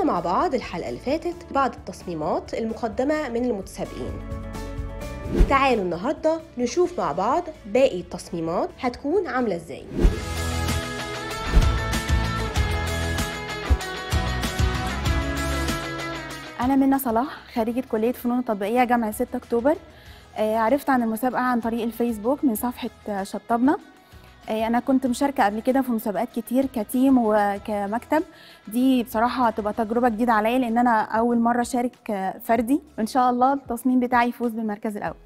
مع بعض الحلقة اللي فاتت بعض التصميمات المقدمة من المتسابقين تعالوا النهاردة نشوف مع بعض باقي التصميمات هتكون عاملة ازاي أنا منى صلاح خريجة كلية فنون تطبيقية جامعة 6 أكتوبر آه، عرفت عن المسابقة عن طريق الفيسبوك من صفحة آه، شطبنا آه، أنا كنت مشاركة قبل كده في مسابقات كتير كتيم وكمكتب دي بصراحة هتبقى تجربة جديدة عليا لأن أنا أول مرة أشارك آه، فردي وإن شاء الله التصميم بتاعي يفوز بالمركز الأول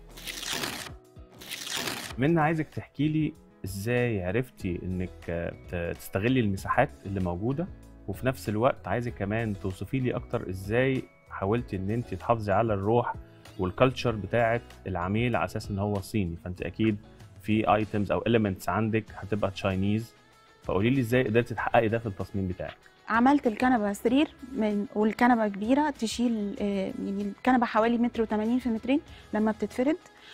منى عايزك تحكي لي ازاي عرفتي انك ت- تستغلي المساحات اللي موجوده وفي نفس الوقت عايزك كمان توصفي لي اكتر ازاي حاولتي ان انت تحافظي على الروح والكالتشر بتاعه العميل على اساس ان هو صيني فانت اكيد في ايتمز او اليمنتس عندك هتبقى تشاينيز فقولي لي ازاي قدرتي تحققي ده في التصميم بتاعك عملت الكنبة سرير من والكنبة كبيرة تشيل آه، يعني الكنبة حوالي متر وتمانين في مترين لما بتتفرد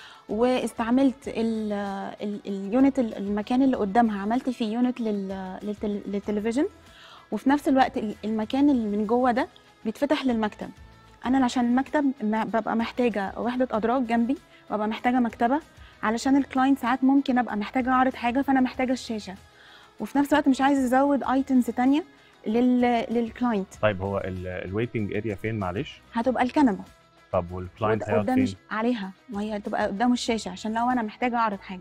واستعملت ال- ال- اليونت ال- المكان اللي قدامها عملت فيه يونت لل- للتل- للتلفزيون وفي نفس الوقت ال- المكان اللي من جوه ده بيتفتح للمكتب انا عشان المكتب ما- ببقى محتاجه وحده ادراج جنبي ببقى محتاجه مكتبه علشان الكلاينت ساعات ممكن ابقى محتاجه اعرض حاجه فانا محتاجه الشاشه وفي نفس الوقت مش عايزه ازود ايتمز تانية لل للكلاينت طيب هو الويتنج اريا فين معلش هتبقى الكنبه طب والكلاينت هيقعد قدام فين الش- عليها ما هي هتبقى قدام الشاشه عشان لو انا محتاجه اعرض حاجه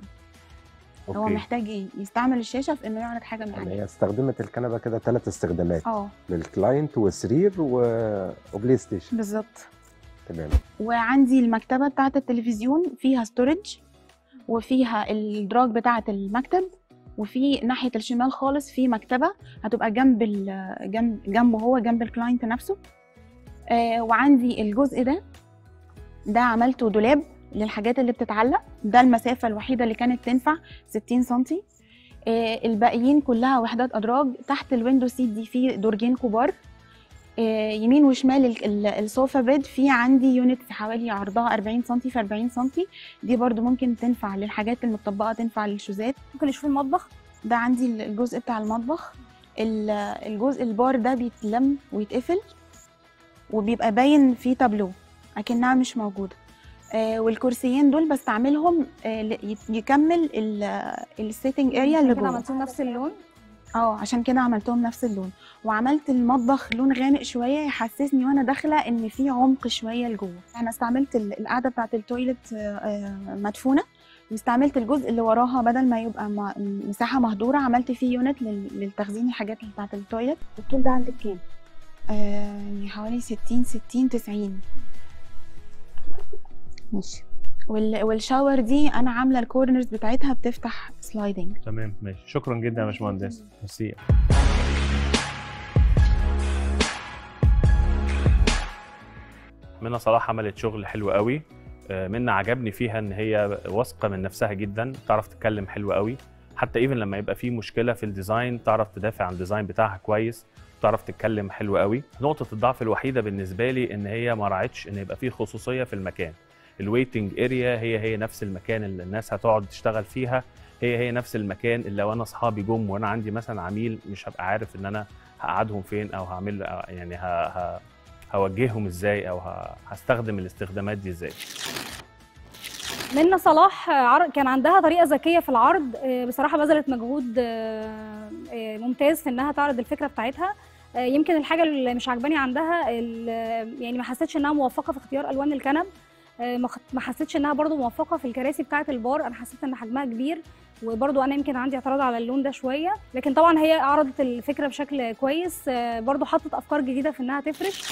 هو اوكي محتاج ي- يستعمل الشاشه في انه يعرض حاجه من يعني عليها هي استخدمت الكنبه كده ثلاث استخدامات اه للكلاينت وسرير و... وبلاي ستيشن بالظبط تمام وعندي المكتبه بتاعه التلفزيون فيها ستورج وفيها الدراج بتاعه المكتب وفي ناحيه الشمال خالص في مكتبه هتبقى جنب ال- جنب جنبه هو جنب الكلاينت نفسه آه وعندي الجزء ده ده عملته دولاب للحاجات اللي بتتعلق ده المسافه الوحيده اللي كانت تنفع 60 سنتي آه الباقيين كلها وحدات ادراج تحت الويندو سيت دي في درجين كبار آه، يمين وشمال ال- ال- الصوفا بيد في عندي يونت حوالي عرضها 40 سم في 40 سم دي برضو ممكن تنفع للحاجات المطبقه تنفع للشوزات ممكن نشوف المطبخ ده عندي ال- الجزء بتاع المطبخ ال- الجزء البار ده بيتلم ويتقفل وبيبقى باين فيه تابلو اكنها مش موجوده آه والكرسيين دول بستعملهم آه ل- يت- يكمل السيتنج اريا اللي كده جوه عملتهم نفس اللون اه عشان كده عملتهم نفس اللون وعملت المطبخ لون غامق شويه يحسسني وانا داخله ان في عمق شويه لجوه انا استعملت ال- القاعده بتاعه التويلت آه، آه، مدفونه واستعملت الجزء اللي وراها بدل ما يبقى م- مساحه مهدوره عملت فيه يونت لل- للتخزين الحاجات اللي بتاعه التويلت الطول ده عندك كام؟ آه، يعني حوالي 60 60 90 ماشي وال- والشاور دي انا عامله الكورنرز بتاعتها بتفتح سلايدنج تمام ماشي شكرا جدا يا باشمهندس ميرسي منى صلاح عملت شغل حلو قوي آه، منى عجبني فيها ان هي واثقه من نفسها جدا تعرف تتكلم حلو قوي حتى ايفن لما يبقى في مشكله في الديزاين تعرف تدافع عن الديزاين بتاعها كويس تعرف تتكلم حلو قوي نقطه الضعف الوحيده بالنسبه لي ان هي ما راعتش ان يبقى في خصوصيه في المكان الويتنج اريا هي هي نفس المكان اللي الناس هتقعد تشتغل فيها هي هي نفس المكان اللي لو انا اصحابي جم وانا عندي مثلا عميل مش هبقى عارف ان انا هقعدهم فين او هعمل أو يعني ه... ه... هوجههم ازاي او ه... هستخدم الاستخدامات دي ازاي منى صلاح آه، عر- كان عندها طريقه ذكيه في العرض آه، بصراحه بذلت مجهود آه، آه، ممتاز في انها تعرض الفكره بتاعتها آه، يمكن الحاجه اللي مش عجباني عندها ال- يعني ما حسيتش انها موفقه في اختيار الوان الكنب آه، ما خ- ما حسيتش انها برضو موفقه في الكراسي بتاعه البار انا حسيت ان حجمها كبير وبرضو انا يمكن عندي اعتراض على اللون ده شويه لكن طبعا هي عرضت الفكره بشكل كويس آه، برضو حطت افكار جديده في انها تفرش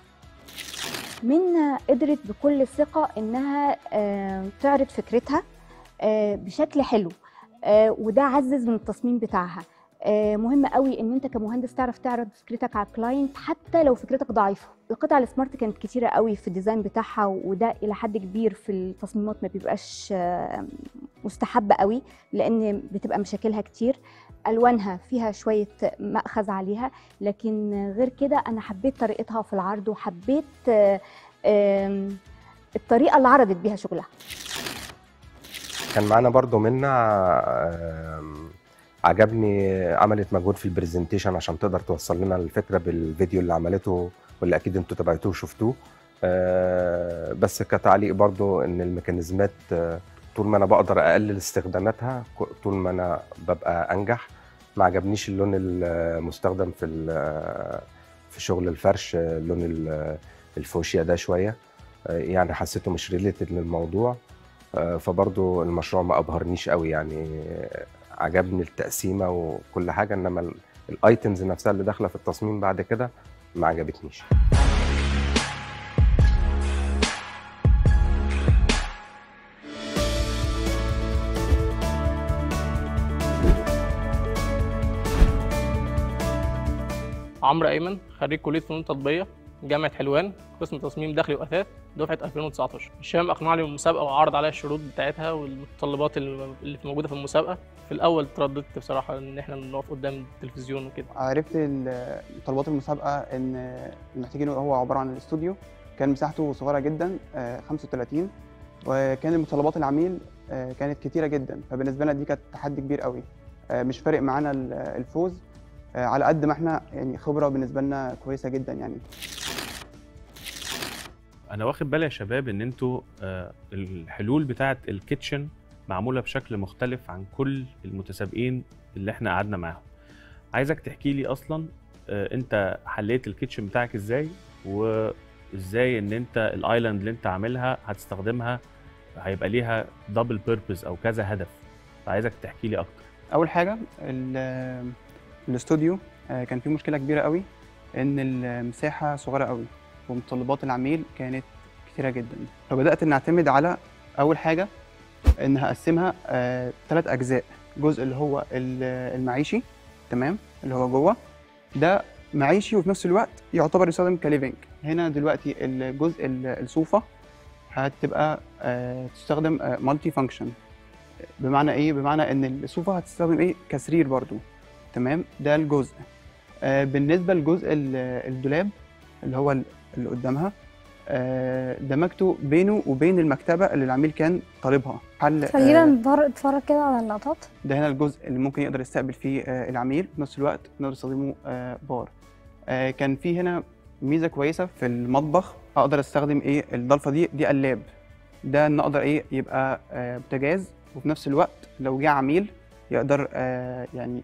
منى قدرت بكل ثقة إنها آه، تعرض فكرتها آه، بشكل حلو آه، وده عزز من التصميم بتاعها آه، مهم قوي ان انت كمهندس تعرف تعرض فكرتك على الكلاينت حتى لو فكرتك ضعيفه القطع السمارت كانت كتيره قوي في الديزاين بتاعها وده الى حد كبير في التصميمات ما بيبقاش آه، مستحب قوي لان بتبقى مشاكلها كتير الوانها فيها شويه مأخذ عليها لكن غير كده انا حبيت طريقتها في العرض وحبيت آه، آم، الطريقه اللي عرضت بيها شغلها كان معانا برضو منا آم، عجبني عملت مجهود في البرزنتيشن عشان تقدر توصل لنا الفكره بالفيديو اللي عملته واللي اكيد انتوا تابعتوه وشفتوه آه، بس كتعليق برضو ان الميكانيزمات آه، طول ما انا بقدر اقلل استخداماتها ك- طول ما انا ببقى انجح ما عجبنيش اللون المستخدم في ال- في شغل الفرش آه، اللون ال- الفوشيا ده شويه آه، يعني حسيته مش ريليتد للموضوع آه، فبرضو المشروع ما ابهرنيش قوي يعني آه، عجبني التقسيمه وكل حاجه انما ال- الايتمز نفسها اللي داخله في التصميم بعد كده ما عجبتنيش عمرو ايمن خريج كليه فنون تطبيقيه جامعه حلوان قسم تصميم داخلي واثاث دفعه 2019 هشام اقنعني بالمسابقه وعرض عليا الشروط بتاعتها والمتطلبات اللي اللي موجوده في المسابقه في الاول ترددت بصراحه ان احنا نقف قدام التلفزيون وكده عرفت ال- طلبات المسابقة إن اللي محتاجينه هو عبارة عن الاستوديو كان مساحته صغيرة جدا آه، 35 وكان متطلبات العميل آه، كانت كتيرة جدا فبالنسبة لنا دي كانت تحدي كبير قوي آه، مش فارق معانا ال- الفوز آه، على قد ما احنا يعني خبرة بالنسبة لنا كويسة جدا يعني انا واخد بالي يا شباب ان انتوا آه، الحلول بتاعه الكيتشن معموله بشكل مختلف عن كل المتسابقين اللي احنا قعدنا معاهم عايزك تحكي لي اصلا آه، انت حليت الكيتشن بتاعك ازاي وازاي ان انت الايلاند اللي انت عاملها هتستخدمها هيبقى ليها دبل بيربز او كذا هدف فعايزك تحكي لي اكتر اول حاجه ال- الاستوديو آه، كان فيه مشكله كبيره قوي ان المساحه صغيره قوي ومتطلبات العميل كانت كتيره جدا فبدات ان اعتمد على اول حاجه ان هقسمها ثلاث اجزاء جزء اللي هو ال- المعيشي تمام اللي هو جوه ده معيشي وفي نفس الوقت يعتبر يستخدم كليفنج هنا دلوقتي الجزء ال- الصوفه هتبقى آه، تستخدم مالتي فانكشن بمعنى ايه بمعنى ان الصوفه هتستخدم ايه كسرير برضو تمام ده الجزء آه بالنسبه لجزء ال- الدولاب اللي هو ال- اللي قدامها آه دمجته بينه وبين المكتبه اللي العميل كان طالبها حل خلينا آه نتفرج نتفرج كده على اللقطات ده هنا الجزء اللي ممكن يقدر يستقبل فيه آه العميل في نفس الوقت نقدر نستخدمه آه بار آه كان في هنا ميزه كويسه في المطبخ اقدر استخدم ايه الضلفه دي دي قلاب ده ان اقدر ايه يبقى آه بوتاجاز وفي نفس الوقت لو جه عميل يقدر آه يعني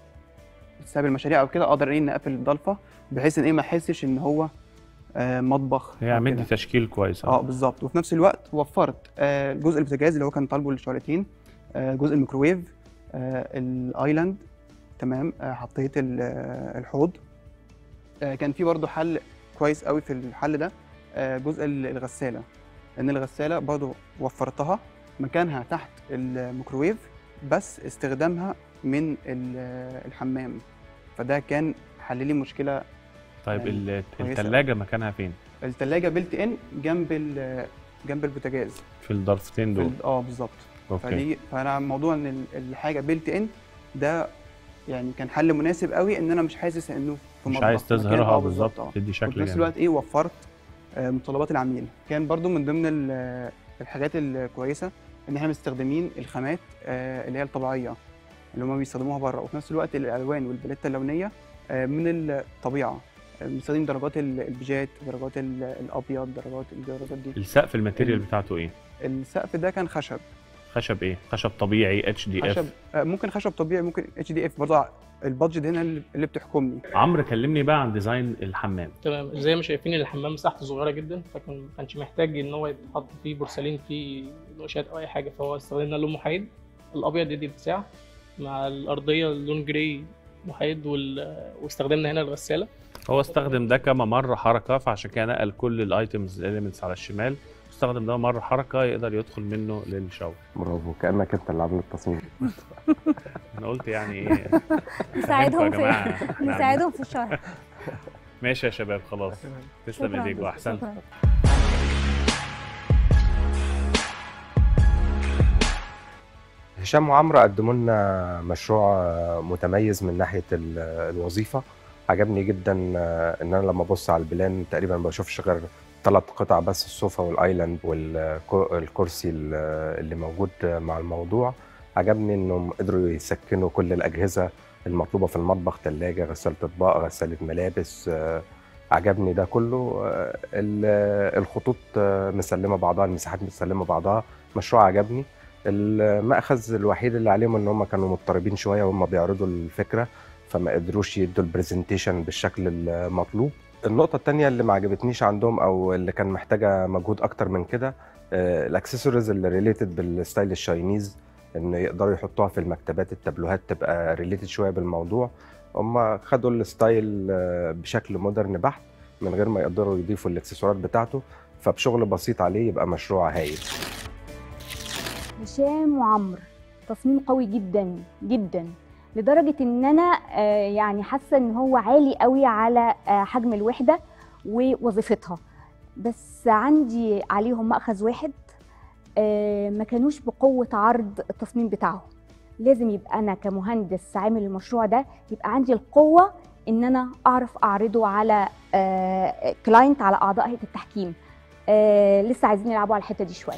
يستقبل مشاريع او كده اقدر ايه نقفل الضلفه بحيث ان ايه ما احسش ان هو آه مطبخ هي أو عملت كده. تشكيل كويس اه بالظبط وفي نفس الوقت وفرت آه، جزء البوتاجاز اللي هو كان طالبه للشواليتين آه، جزء الميكروويف آه، الايلاند تمام آه، حطيت ال- آه، الحوض آه، كان في برضو حل كويس قوي في الحل ده آه، جزء ال- الغساله لان الغساله برضو وفرتها مكانها تحت الميكروويف بس استخدامها من ال- آه، الحمام فده كان حل لي مشكله طيب يعني ال- كويسة التلاجة مكانها فين الثلاجه بيلت ان جنب ال- جنب البوتاجاز في الضرفتين في دول ال- اه بالظبط اوكي فدي فانا موضوع ان ال- الحاجه بيلت ان ده يعني كان حل مناسب قوي ان انا مش حاسس انه في مش مطبخ. عايز مكان- تظهرها آه بالظبط آه. تدي وفي شكل نفس جامد الوقت ايه وفرت آه، متطلبات العميل كان برضو من ضمن ال- الحاجات الكويسه ان احنا مستخدمين الخامات آه، اللي هي الطبيعيه اللي هم بيستخدموها بره وفي نفس الوقت الالوان والباليته اللونيه آه، من الطبيعه آه، بنستخدم درجات ال- البيجات درجات ال- الابيض درجات الدرجات دي السقف الماتيريال ال- بتاعته ايه السقف ده كان خشب خشب ايه خشب طبيعي اتش دي خشب اف آه، ممكن خشب طبيعي ممكن اتش دي اف برضه البادجت هنا اللي اللي بتحكمني عمرو كلمني بقى عن ديزاين الحمام تمام زي ما شايفين الحمام مساحته صغيره جدا فكان ما كانش محتاج ان هو يتحط فيه بورسلين فيه نقوشات او اي حاجه فهو استخدمنا لون محايد الابيض يدي اتساع مع الارضيه لون جراي محايد وال... واستخدمنا هنا الغساله هو استخدم ده كممر حركه فعشان كده نقل كل الايتمز الاليمنتس على الشمال استخدم ده ممر حركه يقدر يدخل منه للشاور برافو كانك انت اللي عامل التصميم انا قلت يعني ايه نساعدهم يا في جماعة، إحنا نساعدهم في الشرح ماشي يا شباب خلاص تسلم شكراً. ايديك واحسنت شكراً. هشام وعمرو قدموا لنا مشروع متميز من ناحيه ال- الوظيفه عجبني جدا ان انا لما ابص على البلان تقريبا ما بشوفش غير ثلاث قطع بس الصوفا والايلاند والكرسي اللي موجود مع الموضوع عجبني انهم قدروا يسكنوا كل الاجهزه المطلوبه في المطبخ ثلاجه غساله اطباق غساله ملابس آه، عجبني ده كله آه، ال- الخطوط آه، مسلمه بعضها المساحات مسلمه بعضها مشروع عجبني المأخذ الوحيد اللي عليهم ان هم كانوا مضطربين شويه وهم بيعرضوا الفكره فما قدروش يدوا البرزنتيشن بالشكل المطلوب النقطة التانية اللي ما عجبتنيش عندهم أو اللي كان محتاجة مجهود أكتر من كده الأكسسوارز اللي ريليتد بالستايل الشاينيز إن يقدروا يحطوها في المكتبات التابلوهات تبقى ريليتد شوية بالموضوع هم خدوا الستايل آه، بشكل مودرن بحت من غير ما يقدروا يضيفوا الإكسسوارات بتاعته فبشغل بسيط عليه يبقى مشروع هايل هشام وعمرو تصميم قوي جدا جدا لدرجه ان انا آه، يعني حاسه ان هو عالي قوي على آه، حجم الوحده ووظيفتها بس عندي عليهم مأخذ واحد آه، ما كانوش بقوه عرض التصميم بتاعهم لازم يبقى انا كمهندس عامل المشروع ده يبقى عندي القوه ان انا اعرف اعرضه على كلاينت على اعضاء هيئه التحكيم آه، لسه عايزين يلعبوا على الحته دي شويه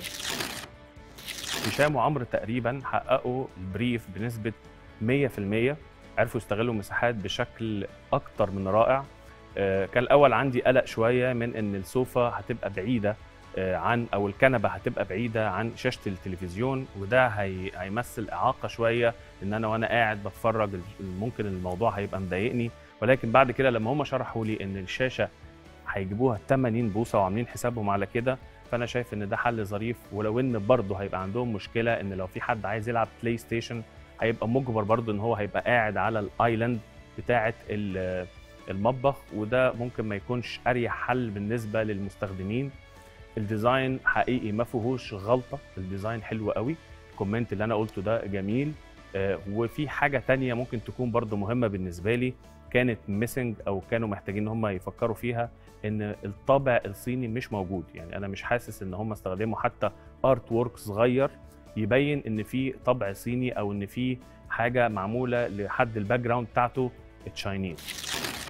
هشام وعمرو تقريبا حققوا البريف بنسبه 100% عرفوا يستغلوا المساحات بشكل اكتر من رائع آه، كان الاول عندي قلق شويه من ان السوفا هتبقى بعيده آه، عن او الكنبه هتبقى بعيده عن شاشه التلفزيون وده هي هيمثل اعاقه شويه ان انا وانا قاعد بتفرج ممكن الموضوع هيبقى مضايقني ولكن بعد كده لما هم شرحوا لي ان الشاشه هيجيبوها 80 بوصه وعاملين حسابهم على كده فانا شايف ان ده حل ظريف ولو ان برضه هيبقى عندهم مشكله ان لو في حد عايز يلعب بلاي ستيشن هيبقى مجبر برضه ان هو هيبقى قاعد على الايلاند بتاعه ال- المطبخ وده ممكن ما يكونش اريح حل بالنسبه للمستخدمين الديزاين حقيقي ما فيهوش غلطه الديزاين حلو قوي الكومنت اللي انا قلته ده جميل آه، وفي حاجه تانية ممكن تكون برضو مهمه بالنسبه لي كانت ميسنج او كانوا محتاجين ان هم يفكروا فيها ان الطابع الصيني مش موجود يعني انا مش حاسس ان هم استخدموا حتى ارت وورك صغير يبين ان في طبع صيني او ان في حاجه معموله لحد الباك جراوند بتاعته تشاينيز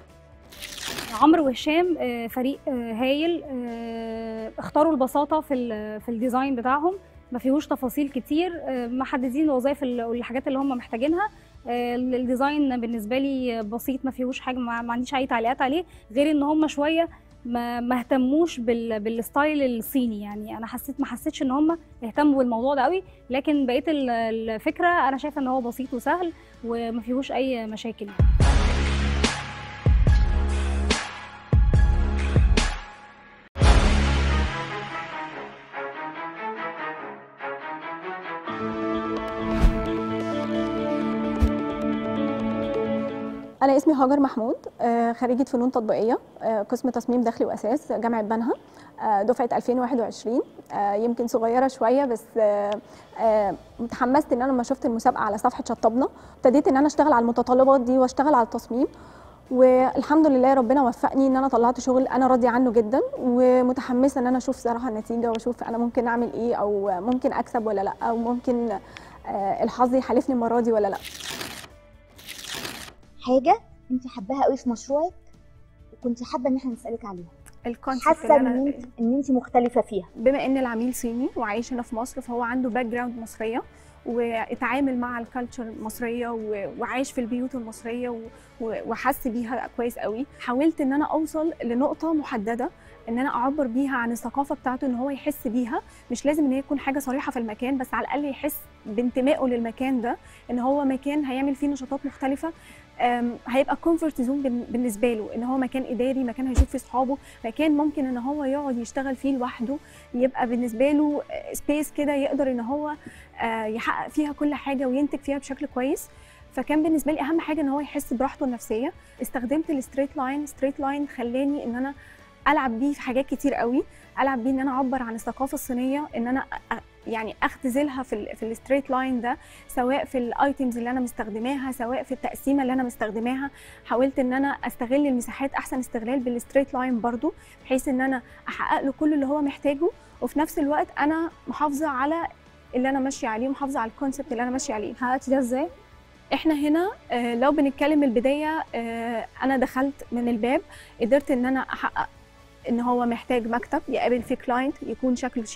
عمرو وهشام آه، فريق آه، هايل آه، اختاروا البساطه في ال- في الديزاين بتاعهم ما فيهوش تفاصيل كتير آه، محددين الوظائف ال- والحاجات اللي هم محتاجينها آه، الديزاين بالنسبه لي بسيط ما فيهوش حاجه ما ما عنديش اي تعليقات عليه غير ان هم شويه ما ما اهتموش بال بالستايل الصيني يعني انا حسيت ما حسيتش ان هم اهتموا بالموضوع ده قوي لكن بقيه ال- الفكره انا شايفه ان هو بسيط وسهل وما فيهوش اي مشاكل أنا اسمي هاجر محمود آه، خريجة فنون تطبيقية آه، قسم تصميم داخلي وأساس جامعة بنها آه، دفعة 2021 آه، يمكن صغيرة شوية بس آه، آه، متحمست إن أنا لما شفت المسابقة على صفحة شطبنا ابتديت إن أنا أشتغل على المتطلبات دي وأشتغل على التصميم والحمد لله ربنا وفقني ان انا طلعت شغل انا راضيه عنه جدا ومتحمسه ان انا اشوف صراحه النتيجه واشوف انا ممكن اعمل ايه او ممكن اكسب ولا لا او ممكن آه، الحظ يحالفني المره دي ولا لا حاجه انت حباها قوي في مشروعك وكنت حابه ان احنا نسالك عليها الكونسيبت حاسه ان انت ان انت مختلفه فيها بما ان العميل صيني وعايش هنا في مصر فهو عنده باك جراوند مصريه واتعامل مع الكالتشر المصريه و- وعايش في البيوت المصريه و- و- وحس بيها كويس قوي حاولت ان انا اوصل لنقطه محدده ان انا اعبر بيها عن الثقافه بتاعته ان هو يحس بيها مش لازم ان هي تكون حاجه صريحه في المكان بس على الاقل يحس بانتمائه للمكان ده ان هو مكان هيعمل فيه نشاطات مختلفه أم، هيبقى كومفورت زون بالنسبه له ان هو مكان اداري مكان هيشوف فيه اصحابه مكان ممكن ان هو يقعد يشتغل فيه لوحده يبقى بالنسبه له سبيس كده يقدر ان هو آه، يحقق فيها كل حاجه وينتج فيها بشكل كويس فكان بالنسبه لي اهم حاجه ان هو يحس براحته النفسيه استخدمت الستريت لاين ستريت لاين خلاني ان انا العب بيه في حاجات كتير قوي العب بيه ان انا اعبر عن الثقافه الصينيه ان انا أ- يعني اختزلها في ال في الستريت لاين ده سواء في الايتمز اللي انا مستخدماها سواء في التقسيمه اللي انا مستخدماها حاولت ان انا استغل المساحات احسن استغلال بالستريت لاين برضو بحيث ان انا احقق له كل اللي هو محتاجه وفي نفس الوقت انا محافظه على اللي انا ماشيه عليه محافظه على الكونسبت اللي انا ماشيه عليه حققت ده ازاي احنا هنا آه، لو بنتكلم من البدايه آه، انا دخلت من الباب قدرت ان انا احقق ان هو محتاج مكتب يقابل فيه كلاينت يكون شكله شيك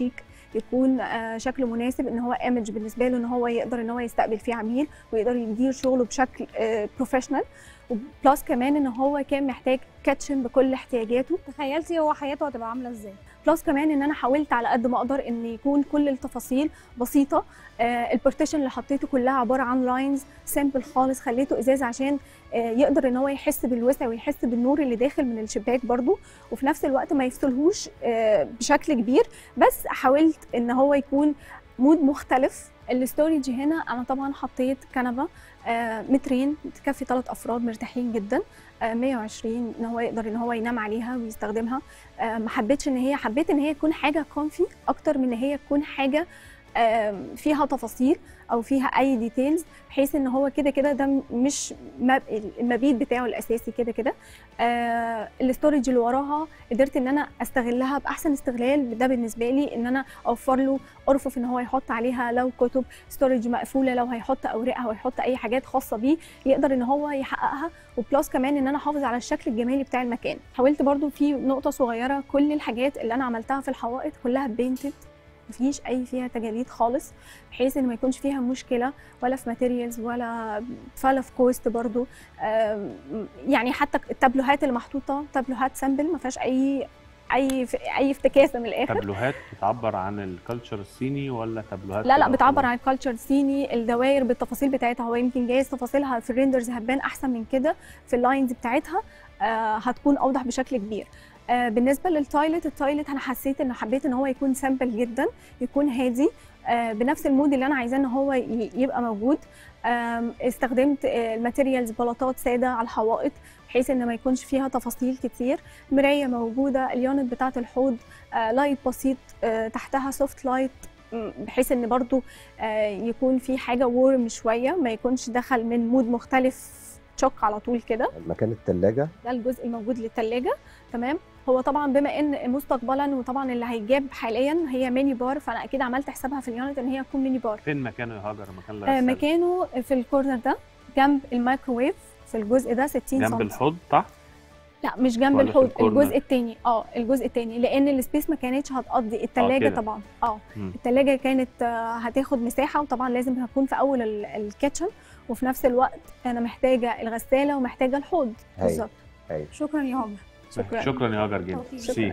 يكون آه، شكله مناسب ان هو ايمج بالنسبه له ان هو يقدر ان هو يستقبل فيه عميل ويقدر يدير شغله بشكل بروفيشنال وبلس كمان ان هو كان محتاج كاتشن بكل احتياجاته تخيلتي هو حياته هتبقى عامله ازاي بلس كمان ان انا حاولت على قد ما اقدر ان يكون كل التفاصيل بسيطه آه البارتيشن اللي حطيته كلها عباره عن لاينز سيمبل خالص خليته ازاز عشان آه يقدر ان هو يحس بالوسع ويحس بالنور اللي داخل من الشباك برضو وفي نفس الوقت ما يفصلهوش آه بشكل كبير بس حاولت ان هو يكون مود مختلف الاستوريج هنا انا طبعا حطيت كنبه آه مترين تكفي ثلاث افراد مرتاحين جدا آه 120 ان هو يقدر ان هو ينام عليها ويستخدمها آه ما حبيتش ان هي حبيت ان هي تكون حاجه كونفي اكتر من ان هي تكون حاجه آه فيها تفاصيل او فيها اي ديتيلز بحيث ان هو كده كده ده مش مب... المبيت بتاعه الاساسي كده كده آه الاستورج اللي وراها قدرت ان انا استغلها باحسن استغلال ده بالنسبه لي ان انا اوفر له ارفف ان هو يحط عليها لو كتب ستورج مقفوله لو هيحط اوراق او هيحط اي حاجات خاصه بيه يقدر ان هو يحققها وبلس كمان ان انا احافظ على الشكل الجمالي بتاع المكان حاولت برضو في نقطه صغيره كل الحاجات اللي انا عملتها في الحوائط كلها بينتد مفيش اي فيها تجاعيد خالص بحيث ان ما يكونش فيها مشكله ولا في ماتيريالز ولا ولا في كوست برضو يعني حتى التابلوهات اللي محطوطه تابلوهات سامبل ما فيهاش اي اي اي افتكاسه من الاخر تابلوهات بتعبر عن الكالتشر الصيني ولا تابلوهات لا لا كده بتعبر وخلاص؟ عن الكالتشر الصيني الدوائر بالتفاصيل بتاعتها هو يمكن جايز تفاصيلها في الريندرز هتبان احسن من كده في اللاينز بتاعتها آه هتكون اوضح بشكل كبير آه بالنسبه للتايلت التايلت انا حسيت ان حبيت ان هو يكون سامبل جدا يكون هادي آه بنفس المود اللي انا عايزاه ان هو ي- يبقى موجود آم، استخدمت آه، الماتيريالز بلاطات ساده على الحوائط بحيث ان ما يكونش فيها تفاصيل كتير مرايه موجوده اليونت بتاعه الحوض آه، لايت بسيط آه، تحتها سوفت لايت م، بحيث ان برضو آه، يكون في حاجه وورم شويه ما يكونش دخل من مود مختلف تشوك على طول كده مكان الثلاجه ده الجزء الموجود للثلاجه تمام هو طبعا بما ان مستقبلا وطبعا اللي هيجاب حاليا هي ميني بار فانا اكيد عملت حسابها في اليونت ان هي تكون ميني بار فين مكانه يا هاجر مكان آه الغسالة؟ مكانه في الكورنر ده جنب الميكروويف في الجزء ده 60 جنب سم الحوض تحت لا مش جنب ولا في الحوض الكورنر؟ الجزء الثاني اه الجزء الثاني لان السبيس ما كانتش هتقضي الثلاجه كده. طبعا اه مم. الثلاجه كانت آه، هتاخد مساحه وطبعا لازم هكون في اول ال- الكيتشن وفي نفس الوقت انا محتاجه الغساله ومحتاجه الحوض هايل. بالظبط هايل. شكرا يا عمر شكرا شكرا يا هاجر جدا توفيق. ميرسي. شكراً.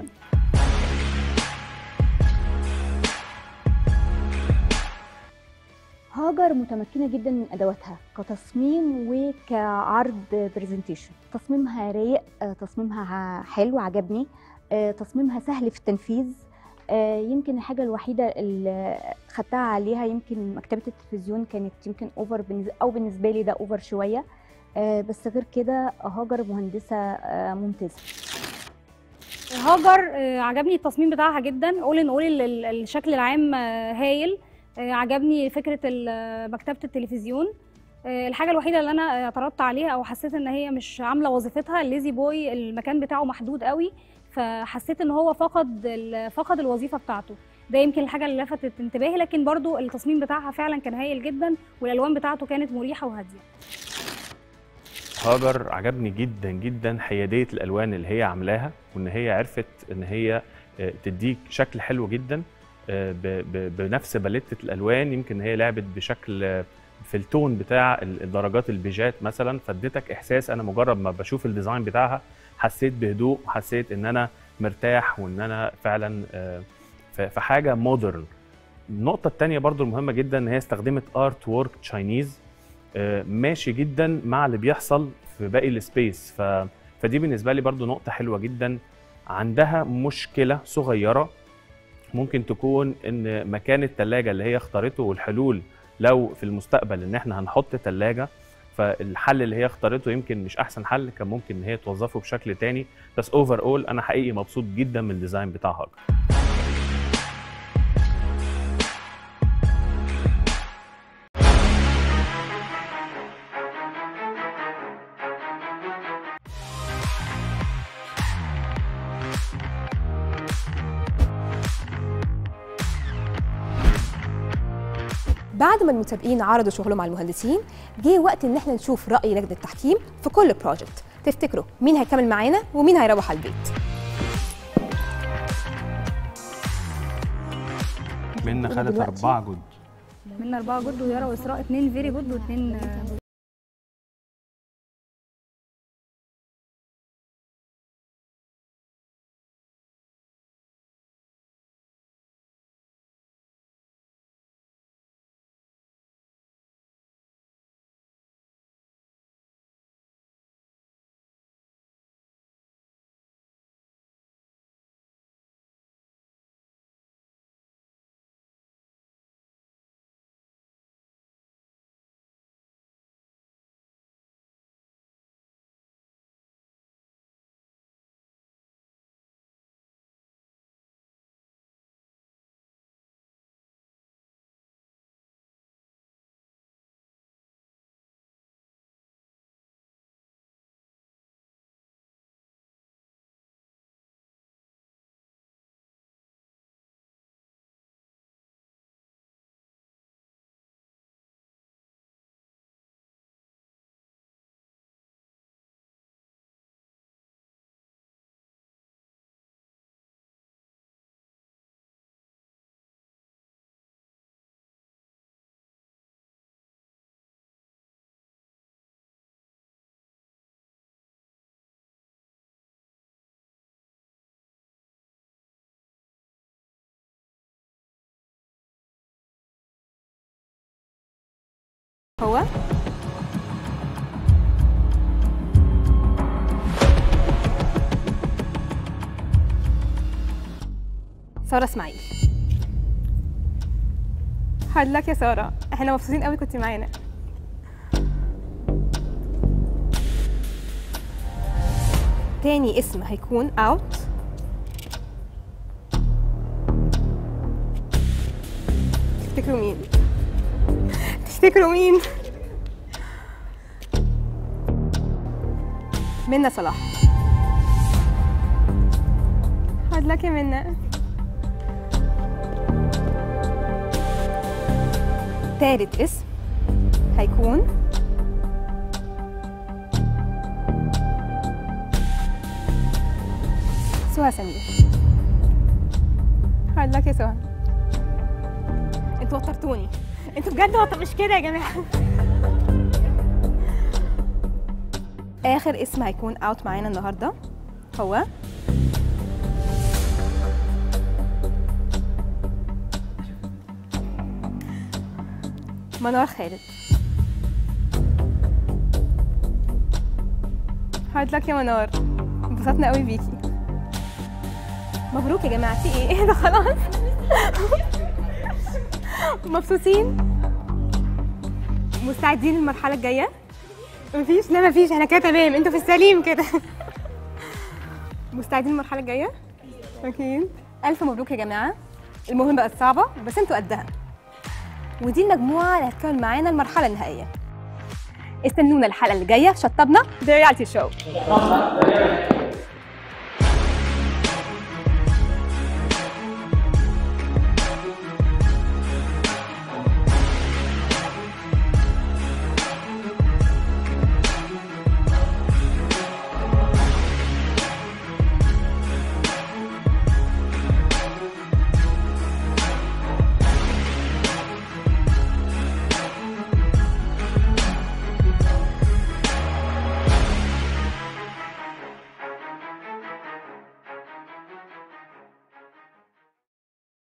هاجر متمكنة جدا من أدواتها كتصميم وكعرض برزنتيشن تصميمها رايق آه، تصميمها حلو عجبني آه، تصميمها سهل في التنفيذ آه، يمكن الحاجة الوحيدة اللي خدتها عليها يمكن مكتبة التلفزيون كانت يمكن اوفر بالنسبة أو بالنسبة لي ده اوفر شوية آه، بس غير كده هاجر مهندسة آه، ممتازة هاجر آه، عجبني التصميم بتاعها جدا قول ان قول الشكل العام آه، هايل آه، عجبني فكره ال- مكتبه التلفزيون آه، الحاجه الوحيده اللي انا اعترضت عليها او حسيت ان هي مش عامله وظيفتها الليزي بوي المكان بتاعه محدود قوي فحسيت ان هو فقد ال- فقد الوظيفه بتاعته ده يمكن الحاجه اللي لفتت انتباهي لكن برضو التصميم بتاعها فعلا كان هايل جدا والالوان بتاعته كانت مريحه وهاديه هاجر عجبني جدا جدا حياديه الالوان اللي هي عاملاها وان هي عرفت ان هي آه، تديك شكل حلو جدا آه، ب- ب- بنفس باليتة الالوان يمكن هي لعبت بشكل آه، في التون بتاع ال- الدرجات البيجات مثلا فاديتك احساس انا مجرد ما بشوف الديزاين بتاعها حسيت بهدوء وحسيت ان انا مرتاح وان انا فعلا آه، في في حاجه مودرن النقطه الثانيه برضو المهمه جدا ان هي استخدمت ارت وورك تشاينيز آه، ماشي جدا مع اللي بيحصل في باقي السبيس ف... فدي بالنسبه لي برضو نقطه حلوه جدا عندها مشكله صغيره ممكن تكون ان مكان الثلاجه اللي هي اختارته والحلول لو في المستقبل ان احنا هنحط ثلاجه فالحل اللي هي اختارته يمكن مش احسن حل كان ممكن ان هي توظفه بشكل تاني بس اوفر اول انا حقيقي مبسوط جدا من الديزاين بتاع هاجر بعد ما المتابعين عرضوا شغلهم على المهندسين جه وقت ان احنا نشوف راي لجنه التحكيم في كل بروجكت تفتكروا مين هيكمل معانا ومين هيروح على البيت منى خدت دلوقتي. أربعة جود منا أربعة جود ويارا وإسراء اتنين فيري جود واتنين هو سارة اسماعيل هارد لك يا ساره احنا مبسوطين قوي كنت معانا تاني اسم هيكون اوت تفتكروا مين تفتكروا مين منى صلاح هارد لك يا منى تالت اسم هيكون سهى سمير هارد لك يا سهى انتوا وترتوني انتوا بجد وط- مش كده يا جماعه اخر اسم هيكون اوت معانا النهارده هو منار خالد هارد لك يا منار انبسطنا قوي بيكي مبروك يا جماعه في ايه ايه ده خلاص مبسوطين مستعدين للمرحله الجايه مفيش لا مفيش احنا كده تمام انتوا في السليم كده مستعدين للمرحله الجايه اكيد الف مبروك يا جماعه المهم بقت صعبه بس انتوا قدها ودي المجموعه اللي هتكمل معانا المرحله النهائيه استنونا الحلقه اللي جايه في شطبنا ذا ريالتي شو